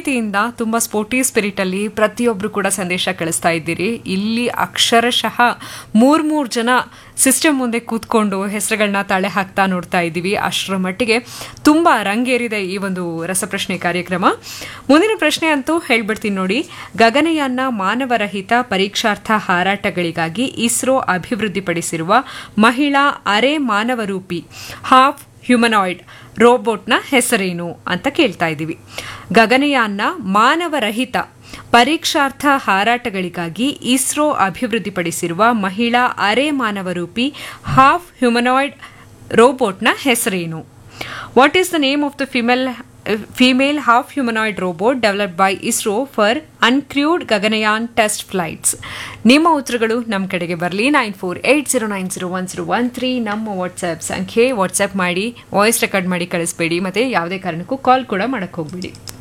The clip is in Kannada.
ಪ್ರೀತಿಯಿಂದ ತುಂಬ ಸ್ಪೋರ್ಟಿ ಸ್ಪಿರಿಟಲ್ಲಿ ಪ್ರತಿಯೊಬ್ಬರು ಕೂಡ ಸಂದೇಶ ಕಳಿಸ್ತಾ ಇದ್ದೀರಿ ಇಲ್ಲಿ ಅಕ್ಷರಶಃ ಮೂರ್ ಮೂರು ಜನ ಸಿಸ್ಟಮ್ ಮುಂದೆ ಕೂತ್ಕೊಂಡು ಹೆಸರುಗಳನ್ನ ತಾಳೆ ಹಾಕ್ತಾ ನೋಡ್ತಾ ಇದ್ದೀವಿ ಅಷ್ಟರ ಮಟ್ಟಿಗೆ ತುಂಬ ರಂಗೇರಿದೆ ಈ ಒಂದು ರಸಪ್ರಶ್ನೆ ಕಾರ್ಯಕ್ರಮ ಮುಂದಿನ ಪ್ರಶ್ನೆ ಅಂತೂ ಹೇಳ್ಬಿಡ್ತೀನಿ ನೋಡಿ ಗಗನಯಾನ ಮಾನವರಹಿತ ಪರೀಕ್ಷಾರ್ಥ ಹಾರಾಟಗಳಿಗಾಗಿ ಇಸ್ರೋ ಅಭಿವೃದ್ಧಿಪಡಿಸಿರುವ ಮಹಿಳಾ ಅರೆ ಮಾನವರೂಪಿ ಹಾಫ್ ಹ್ಯೂಮನಾಯ್ಡ್ ರೋಬೋಟ್ನ ಹೆಸರೇನು ಅಂತ ಕೇಳ್ತಾ ಇದ್ದೀವಿ ಗಗನಯಾನ ಮಾನವರಹಿತ ಪರೀಕ್ಷಾರ್ಥ ಹಾರಾಟಗಳಿಗಾಗಿ ಇಸ್ರೋ ಅಭಿವೃದ್ಧಿಪಡಿಸಿರುವ ಮಹಿಳಾ ಅರೆ ಮಾನವರೂಪಿ ಹಾಫ್ ಹ್ಯೂಮನಾಯ್ಡ್ ರೋಬೋಟ್ನ ಹೆಸರೇನು what is the name of the female female half humanoid robot developed by ISRO for uncrewed Gaganyaan test flights ನಿಮ್ಮ ಉತ್ತರಗಳು ನಮ್ಮ ಕಡೆಗೆ ಬರಲಿ nine four eight zero nine zero one zero one three ನಮ್ಮ ವಾಟ್ಸ್ಆ್ಯಪ್ ಸಂಖ್ಯೆ ವಾಟ್ಸ್ಆ್ಯಪ್ ಮಾಡಿ ವಾಯ್ಸ್ ರೆಕಾರ್ಡ್ ಮಾಡಿ ಕಳಿಸ್ಬೇಡಿ ಮತ್ತು ಯಾವುದೇ ಕಾರಣಕ್ಕೂ ಕಾಲ್ ಕೂಡ ಮಾಡೋಕ್ಕೆ ಹೋಗಬೇಡಿ